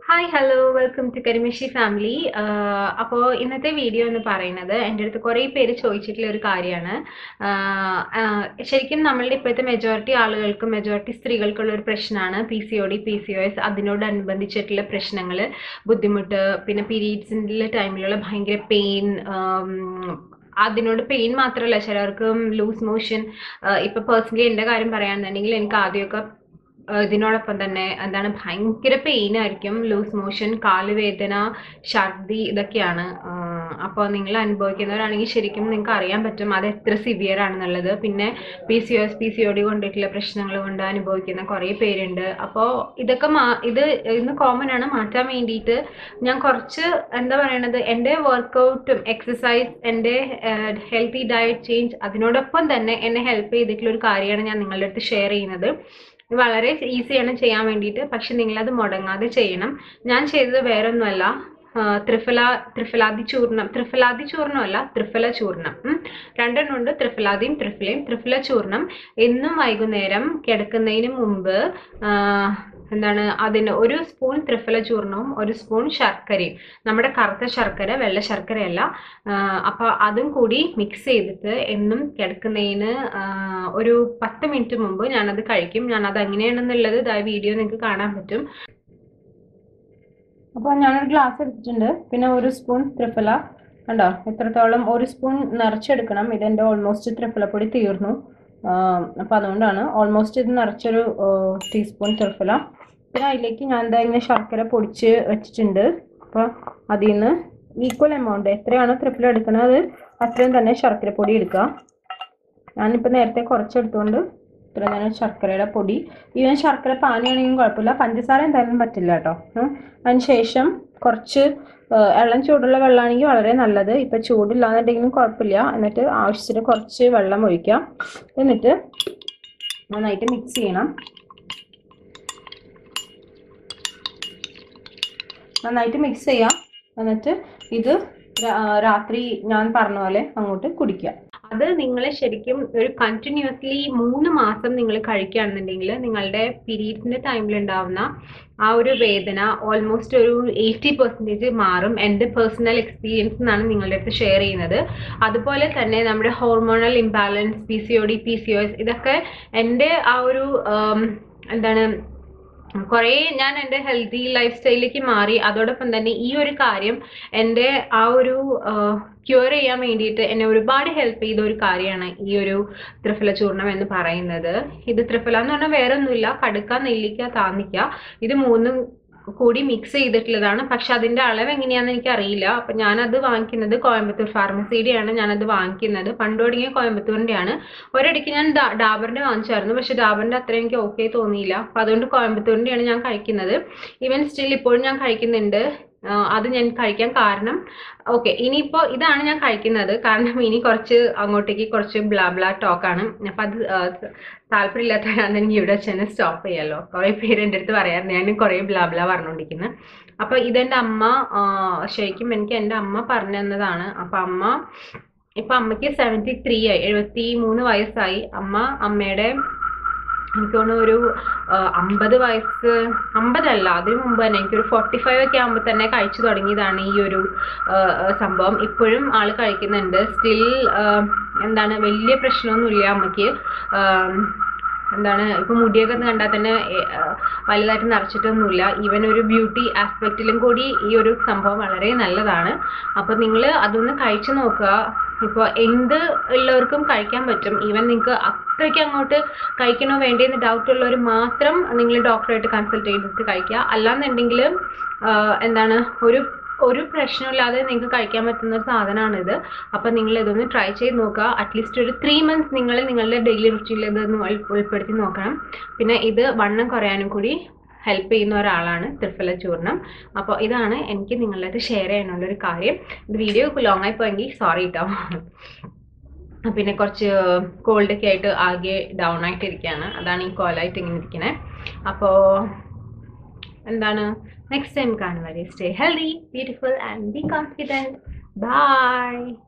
hi hello welcome to Karimishi family അപ്പോൾ ഇന്നത്തെ video എന്ന് പറയുന്നത് എൻ്റെ അടുത്ത് കുറേ പേര് ചോദിച്ചിട്ടുള്ള ഒരു കാര്യമാണ് ശരിക്കും നമ്മളുടെ ഇപ്പോഴത്തെ മെജോറിറ്റി ആളുകൾക്കും മെജോറിറ്റി സ്ത്രീകൾക്കുള്ള ഒരു പ്രശ്നമാണ് P C O D P C O S അതിനോടനുബന്ധിച്ചിട്ടുള്ള പ്രശ്നങ്ങൾ ബുദ്ധിമുട്ട് പിന്നെ പീരീഡ്സിൻ്റെ ടൈമിലുള്ള ഭയങ്കര പെയിൻ അതിനോട് പെയിൻ മാത്രമല്ല ചിലർക്ക് ലൂസ് മോഷൻ ഇപ്പൊ പേഴ്സണലി എൻ്റെ കാര്യം പറയാന്നുണ്ടെങ്കിൽ എനിക്ക് ആദ്യമൊക്കെ ഇതിനോടൊപ്പം തന്നെ എന്താണ് ഭയങ്കര പെയിൻ ആയിരിക്കും ലൂസ് മോഷൻ കാലുവേദന ഛർദി ഇതൊക്കെയാണ് അപ്പോൾ നിങ്ങൾ അനുഭവിക്കുന്നവരാണെങ്കിൽ ശരിക്കും നിങ്ങൾക്ക് അറിയാൻ പറ്റും അത് എത്ര സിവിയർ ആണെന്നുള്ളത് പിന്നെ P C O S P C O D കൊണ്ടിട്ടുള്ള പ്രശ്നങ്ങൾ കൊണ്ട് അനുഭവിക്കുന്ന കുറേ പേരുണ്ട് അപ്പോൾ ഇതൊക്കെ മാ ഇത് ഇന്ന് കോമൺ ആണ് മാറ്റാൻ വേണ്ടിയിട്ട് ഞാൻ കുറച്ച് എന്താ പറയണത് എൻ്റെ വർക്കൗട്ടും എക്സസൈസ് എൻ്റെ ഹെൽത്തി ഡയറ്റ് ചേഞ്ച് അതിനോടൊപ്പം തന്നെ എന്നെ ഹെൽപ്പ് ചെയ്തിട്ടുള്ള ഒരു കാര്യമാണ് ഞാൻ നിങ്ങളുടെ അടുത്ത് ഷെയർ ചെയ്യുന്നത് വളരെ ഈസിയാണ് ചെയ്യാൻ വേണ്ടിയിട്ട് പക്ഷെ നിങ്ങളത് മുടങ്ങാതെ ചെയ്യണം ഞാൻ ചെയ്തത് വേറൊന്നുമല്ല ത്രിഫല ത്രിഫലാദി ചൂർണം ത്രിഫലാദി ചൂർണമല്ല ത്രിഫല ചൂർണം രണ്ടെണ്ണം ഉണ്ട് ത്രിഫലാദിയും ത്രിഫലയും ത്രിഫല ചൂർണം എന്നും വൈകുന്നേരം കിടക്കുന്നതിന് മുമ്പ് എന്താണ് അതിന് ഒരു സ്പൂൺ ത്രിഫല ചൂർണവും ഒരു സ്പൂൺ ശർക്കരയും നമ്മുടെ കറുത്ത ശർക്കര വെള്ള ശർക്കരയല്ല അപ്പോൾ അതും കൂടി മിക്സ് ചെയ്തിട്ട് എന്നും കിടക്കുന്നതിന് ഒരു പത്ത് മിനിറ്റ് മുമ്പ് ഞാനത് കഴിക്കും ഞാനത് എങ്ങനെയാണെന്നുള്ളത് ഇതായ വീഡിയോ നിങ്ങൾക്ക് കാണാൻ പറ്റും അപ്പോൾ ഞാനൊരു ഗ്ലാസ് എടുത്തിട്ടുണ്ട് പിന്നെ ഒരു സ്പൂൺ ത്രിഫല കണ്ടോ എത്രത്തോളം ഒരു സ്പൂൺ നിറച്ചെടുക്കണം ഇതെൻ്റെ ഓൾമോസ്റ്റ് ത്രിഫലപ്പൊടി തീർന്നു അപ്പോൾ അതുകൊണ്ടാണ് ഓൾമോസ്റ്റ് ഇത് നിറച്ചൊരു ടീസ്പൂൺ ത്രിഫല പിന്നെ അതിലേക്ക് ഞാൻ എന്താ ഇങ്ങനെ ശർക്കര പൊടിച്ച് വെച്ചിട്ടുണ്ട് അപ്പോൾ അതിൽ നിന്ന് ഈക്വൽ എമൗണ്ട് എത്രയാണോ ത്രിഫല എടുക്കുന്നത് അത്രയും തന്നെ ശർക്കര പൊടി എടുക്കുക ഞാനിപ്പോൾ നേരത്തെ കുറച്ചെടുത്തുകൊണ്ട് ഇത്ര തന്നെ ശർക്കരയുടെ പൊടി ഈവൻ ശർക്കര പാനിയാണെങ്കിലും കുഴപ്പമില്ല പഞ്ചസാര എന്തായാലും പറ്റില്ല കേട്ടോ അതിന് ശേഷം കുറച്ച് ഇളം ചൂടുള്ള വെള്ളമാണെങ്കിൽ വളരെ നല്ലത് ഇപ്പം ചൂടില്ലാന്നുണ്ടെങ്കിലും കുഴപ്പമില്ല എന്നിട്ട് ആവശ്യത്തിന് കുറച്ച് വെള്ളം ഒഴിക്കാം എന്നിട്ട് നന്നായിട്ട് മിക്സ് ചെയ്യണം നന്നായിട്ട് മിക്സ് ചെയ്യാം എന്നിട്ട് ഇത് രാത്രി ഞാൻ പറഞ്ഞ പോലെ അങ്ങോട്ട് കുടിക്കുക അത് നിങ്ങൾ ശരിക്കും ഒരു കണ്ടിന്യൂസ്ലി മൂന്ന് മാസം നിങ്ങൾ കഴിക്കുകയാണെന്നുണ്ടെങ്കിൽ നിങ്ങളുടെ പീരീഡ്സിന്റെ ടൈമിൽ ഉണ്ടാവുന്ന ആ ഒരു വേദന ഓൾമോസ്റ്റ് ഒരു എയ്റ്റി പെർസെൻറ്റേജ് മാറും എൻ്റെ പേഴ്സണൽ എക്സ്പീരിയൻസ് എന്നാണ് നിങ്ങളുടെ അടുത്ത് ഷെയർ ചെയ്യുന്നത് അതുപോലെ തന്നെ നമ്മുടെ hormonal imbalance P C O D P C O S ഇതൊക്കെ എൻ്റെ ആ ഒരു എന്താണ് കുറേ ഞാൻ എൻ്റെ ഹെൽത്തി ലൈഫ് സ്റ്റൈലിലേക്ക് മാറി അതോടൊപ്പം തന്നെ ഈ ഒരു കാര്യം എൻ്റെ ആ ഒരു ക്യൂർ ചെയ്യാൻ വേണ്ടിയിട്ട് എന്നെ ഒരുപാട് ഹെൽപ്പ് ചെയ്ത ഒരു കാര്യമാണ് ഈ ഒരു ത്രിഫല ചൂർണം എന്ന് പറയുന്നത് ഇത് ത്രിഫല എന്ന് പറഞ്ഞാൽ വേറെ ഒന്നുമില്ല കടുക്ക നെല്ലിക്ക താന്നിക്ക ഇത് മൂന്നും കൂടി മിക്സ് ചെയ്തിട്ടുള്ളതാണ് പക്ഷെ അതിന്റെ അളവ് എങ്ങനെയാണെന്ന് എനിക്ക് അറിയില്ല അപ്പൊ ഞാനത് വാങ്ങിക്കുന്നത് കോയമ്പത്തൂർ ഫാർമസിയുടെയാണ് ഞാനത് വാങ്ങിക്കുന്നത് പണ്ട് തുടങ്ങിയ കോയമ്പത്തൂരിന്റെയാണ് ഒരിടയ്ക്ക് ഞാൻ ഡാബറിന്റെ വാങ്ങിച്ചായിരുന്നു പക്ഷെ ഡാബറിന്റെ അത്ര എനിക്ക് ഓക്കെ തോന്നിയില്ല അപ്പൊ അതുകൊണ്ട് കോയമ്പത്തൂരിന്റെയാണ് ഞാൻ കഴിക്കുന്നത് ഈവൻ സ്റ്റിൽ ഇപ്പോഴും ഞാൻ കഴിക്കുന്നുണ്ട് അത് ഞാൻ കഴിക്കാൻ കാരണം ഓക്കെ ഇനിയിപ്പോൾ ഇതാണ് ഞാൻ കഴിക്കുന്നത് കാരണം ഇനി കുറച്ച് അങ്ങോട്ടേക്ക് കുറച്ച് ബ്ലാ ബ്ലാ ടോക്കാണ് അപ്പം അത് താല്പര്യമില്ലാത്തവരാണ് എനിക്ക് ഇവിടെ വെച്ച് തന്നെ സ്റ്റോപ്പ് ചെയ്യാമല്ലോ കുറേ പേര് എൻ്റെ അടുത്ത് പറയാറുണ്ട് ഞാൻ കുറേ ബ്ലാ ബ്ലാ പറഞ്ഞുകൊണ്ടിരിക്കുന്നത് അപ്പം ഇതെൻ്റെ അമ്മ ശരിക്കും എനിക്ക് എൻ്റെ അമ്മ പറഞ്ഞു തന്നതാണ് അപ്പം അമ്മ ഇപ്പം അമ്മയ്ക്ക് സെവൻറ്റി ത്രീ ആയി എഴുപത്തി മൂന്ന് വയസ്സായി അമ്മ അമ്മയുടെ എനിക്ക് തോന്നുന്നു ഒരു അമ്പത് വയസ്സ് അമ്പതല്ല അതിന് മുമ്പ് തന്നെ എനിക്കൊരു ഫോർട്ടി ഫൈവ് ഒക്കെ ആകുമ്പോൾ തന്നെ കഴിച്ചു തുടങ്ങിയതാണ് ഈ ഒരു സംഭവം ഇപ്പോഴും ആൾ കഴിക്കുന്നുണ്ട് സ്റ്റിൽ എന്താണ് വലിയ പ്രശ്നമൊന്നുമില്ല അമ്മയ്ക്ക് എന്താണ് ഇപ്പൊ മുടിയൊക്കെ കണ്ടാൽ തന്നെ വലുതായിട്ട് നിറച്ചിട്ടൊന്നുമില്ല ഈവൻ ഒരു ബ്യൂട്ടി ആസ്പെക്റ്റിലും കൂടി ഈ ഒരു സംഭവം വളരെ നല്ലതാണ് അപ്പൊ നിങ്ങൾ അതൊന്ന് കഴിച്ചു നോക്കുക ഇപ്പോൾ എന്ത് ഉള്ളവർക്കും കഴിക്കാൻ പറ്റും ഈവൻ നിങ്ങൾക്ക് അത്രയ്ക്ക് അങ്ങോട്ട് കഴിക്കണോ വേണ്ടേന്ന് ഡൗട്ട് ഉള്ളവർ മാത്രം നിങ്ങൾ ഡോക്ടറായിട്ട് കൺസൾട്ട് ചെയ്തിട്ട് കഴിക്കുക അല്ലാന്നുണ്ടെങ്കിൽ എന്താണ് ഒരു ഒരു പ്രശ്നമില്ലാതെ നിങ്ങൾക്ക് കഴിക്കാൻ പറ്റുന്ന ഒരു സാധനമാണിത് അപ്പം നിങ്ങൾ ഇതൊന്ന് ട്രൈ ചെയ്ത് നോക്കുക അറ്റ്ലീസ്റ്റ് ഒരു ത്രീ മന്ത്സ് നിങ്ങൾ നിങ്ങളുടെ ഡെയിലി റുട്ടീനിൽ ഇതൊന്ന് ഉൾപ്പെടുത്തി നോക്കണം പിന്നെ ഇത് വണ്ണം കുറയാനും കൂടി ഹെൽപ്പ് ചെയ്യുന്ന ഒരാളാണ് ത്രിഫല ചൂർണം അപ്പോൾ ഇതാണ് എനിക്ക് നിങ്ങളുടെ ഷെയർ ചെയ്യാനുള്ള ഒരു കാര്യം ഇത് വീഡിയോ ലോങ് ആയി പോയെങ്കിൽ സോറി കേട്ടോ പിന്നെ കുറച്ച് കോൾഡ് ഒക്കെ ആയിട്ട് ആകെ ഡൗൺ ആയിട്ട് ഇരിക്കുകയാണ് അതാണ് ഈ കോലായിട്ട് ഇങ്ങനെ ഇരിക്കുന്നത് അപ്പോൾ എന്താണ് നെക്സ്റ്റ് ടൈം കാണുവരെ stay healthy beautiful and be confident by